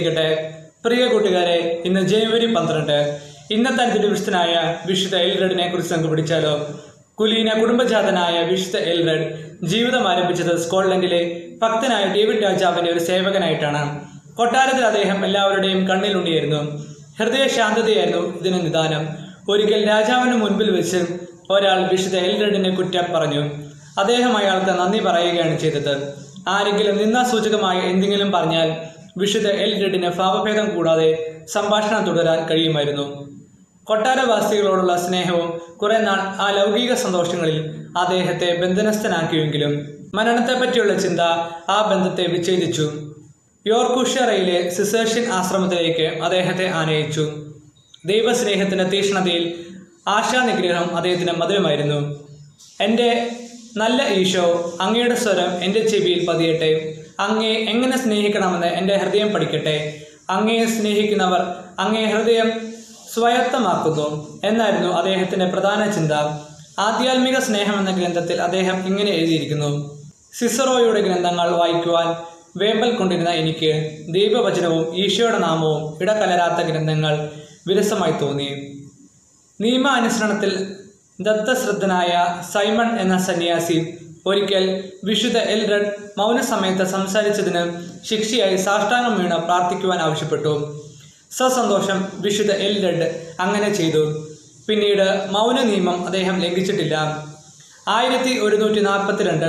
അനുഗ്രഹിക്കട്ടെ പ്രിയ കൂട്ടുകാരെ ഇന്ന് ജനുവരി പന്ത്രണ്ട് ഇന്നത്തെ അതിവിശുദ്ധനായ വിശുദ്ധ എൽറഡിനെ കുറിച്ച് നമുക്ക് പിടിച്ചാലോ കുലീന കുടുംബജാതനായ വിശുദ്ധ എൽറഡ് ജീവിതം ആരംഭിച്ചത് സ്കോട്ട്ലൻഡിലെ ഭക്തനായ ഡേവിഡ് രാജാവിന്റെ ഒരു സേവകനായിട്ടാണ് കൊട്ടാരത്തിൽ അദ്ദേഹം എല്ലാവരുടെയും കണ്ണിലുണ്ടിയായിരുന്നു ഹൃദയ ശാന്തതയായിരുന്നു ഇതിന് നിദാനം ഒരിക്കൽ രാജാവിന് മുൻപിൽ വെച്ച് ഒരാൾ വിശുദ്ധ എൽറഡിനെ കുറ്റം പറഞ്ഞു അദ്ദേഹം അയാൾക്ക് നന്ദി പറയുകയാണ് ചെയ്തത് ആരെങ്കിലും നിന്നാസൂചകമായ എന്തെങ്കിലും പറഞ്ഞാൽ വിശുദ്ധ എൽറഡിന് ഭാവഭേദം കൂടാതെ സംഭാഷണം തുടരാൻ കഴിയുമായിരുന്നു കൊട്ടാരവാസികളോടുള്ള സ്നേഹവും കുറെ നാൾ ആ ലൗകിക സന്തോഷങ്ങളിൽ അദ്ദേഹത്തെ ബന്ധനസ്ഥനാക്കിയെങ്കിലും മരണത്തെപ്പറ്റിയുള്ള ചിന്ത ആ ബന്ധത്തെ വിച്ഛേദിച്ചു യോർക്കുഷറയിലെ സിസേഷ്യൻ ആശ്രമത്തിലേക്ക് അദ്ദേഹത്തെ ആനയിച്ചു ദൈവസ്നേഹത്തിന്റെ തീക്ഷ്ണതയിൽ ആശാനിഗ്രഹം അദ്ദേഹത്തിന് മധുരമായിരുന്നു എൻ്റെ നല്ല ഈശോ അങ്ങയുടെ സ്വരം എൻ്റെ ചെവിയിൽ പതിയട്ടെ അങ്ങയെ എങ്ങനെ സ്നേഹിക്കണമെന്ന് എൻ്റെ ഹൃദയം പഠിക്കട്ടെ അങ്ങയെ സ്നേഹിക്കുന്നവർ അങ്ങേ ഹൃദയം സ്വായത്തമാക്കുന്നു എന്നായിരുന്നു അദ്ദേഹത്തിന്റെ പ്രധാന ചിന്ത ആധ്യാത്മിക സ്നേഹം എന്ന ഗ്രന്ഥത്തിൽ അദ്ദേഹം ഇങ്ങനെ എഴുതിയിരിക്കുന്നു സിസറോയുടെ ഗ്രന്ഥങ്ങൾ വായിക്കുവാൻ വേമ്പൽ കൊണ്ടിരുന്ന എനിക്ക് ദൈവവചനവും ഈശോയുടെ നാമവും ഇടകലരാത്ത ഗ്രന്ഥങ്ങൾ വിരസമായി തോന്നി നിയമാനുസരണത്തിൽ ദത്തശ്രദ്ധനായ സൈമൺ എന്ന സന്യാസി ഒരിക്കൽ വിശുദ്ധ എൽറഡ് മൗനസമയത്ത് സംസാരിച്ചതിന് ശിക്ഷയായി സാഷ്ടാംഗം വീണ് പ്രാർത്ഥിക്കുവാൻ ആവശ്യപ്പെട്ടു സസന്തോഷം വിശുദ്ധ എൽറഡ് അങ്ങനെ ചെയ്തു പിന്നീട് മൗന നിയമം അദ്ദേഹം ലംഘിച്ചിട്ടില്ല ആയിരത്തി ഒരുന്നൂറ്റി നാൽപ്പത്തിരണ്ട്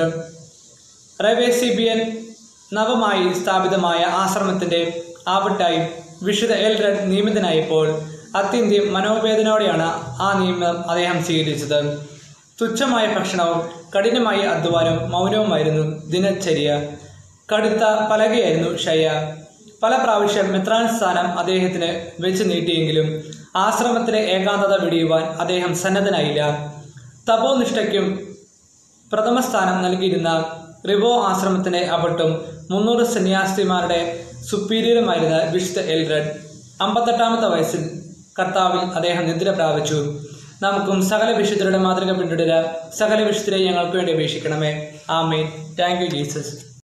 റവേസിബിയൻ നവമായി സ്ഥാപിതമായ ആശ്രമത്തിന്റെ ആവട്ടായി വിശുദ്ധ എൽറഡ് നിയമിതനായപ്പോൾ അത്യന്ത്യം മനോവേദനയോടെയാണ് ആ നിയമം അദ്ദേഹം സ്വീകരിച്ചത് തുച്ഛമായ ഭക്ഷണവും കഠിനമായ അധ്വാനവും മൗനവുമായിരുന്നു ദിനചര്യ കടുത്ത പലകയായിരുന്നു ഷയ പല പ്രാവശ്യം മെത്രാൻ സ്ഥാനം അദ്ദേഹത്തിന് വെച്ച് നീട്ടിയെങ്കിലും ആശ്രമത്തിലെ ഏകാന്തത വെടിയുവാൻ അദ്ദേഹം സന്നദ്ധനായില്ല തപോനിഷ്ഠയ്ക്കും പ്രഥമ സ്ഥാനം നൽകിയിരുന്ന റിവോ ആശ്രമത്തിന്റെ അപട്ടും മുന്നൂറ് സന്യാസിമാരുടെ സുപ്പീരിയറുമായിരുന്ന വിശുദ്ധ എൽറഡ് അമ്പത്തെട്ടാമത്തെ വയസ്സിൽ കർത്താവിൽ അദ്ദേഹം നിദ്ര പ്രാപിച്ചു നമുക്കും സകല വിശുദ്ധരുടെ മാതൃക പിന്തുടരാൻ സകല വിശുദ്ധരെ ഞങ്ങൾക്ക് വേണ്ടി അപേക്ഷിക്കണമേ ആമേൻ താങ്ക് യു ജീസസ്